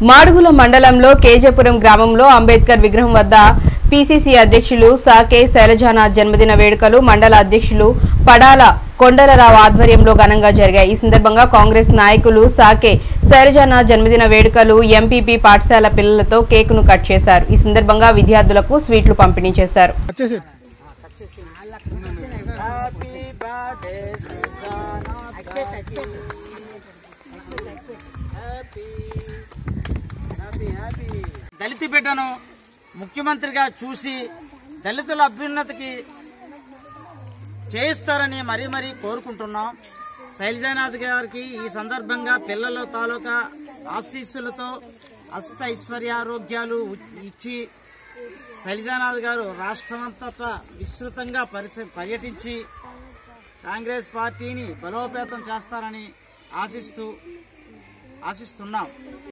మాడుగుల మండలంలో కేజపురం గ్రామంలో అంబేద్కర్ విగ్రహం వద్ద పీసీసీ అధ్యక్షులు సాకే శైలజానాథ్ జన్మదిన వేడుకలు మండల అధ్యక్షులు పడాల కొండలరావు ఆధ్వర్యంలో ఘనంగా జరిగాయి ఈ సందర్భంగా కాంగ్రెస్ నాయకులు సాకే శైలజానాథ్ జన్మదిన వేడుకలు ఎంపీపీ పాఠశాల పిల్లలతో కేకును కట్ చేశారు ఈ సందర్భంగా విద్యార్థులకు స్వీట్లు పంపిణీ చేశారు వచ్చేసి దళిత బిడ్డను ముఖ్యమంత్రిగా చూసి దళితుల అభ్యున్నతికి చేయిస్తారని మరీ మరీ కోరుకుంటున్నాం శైలజానాథ్ గారికి ఈ సందర్భంగా పిల్లల తాలూకా ఆశీస్సులతో అష్ట ఐశ్వర్యారోగ్యాలు ఇచ్చి శైలజానాథ్ గారు రాష్ట్రమంతటా విస్తృతంగా పరిస పర్యటించి కాంగ్రెస్ పార్టీని బలోపేతం చేస్తారని ఆశిస్తూ ఆశిస్తున్నాం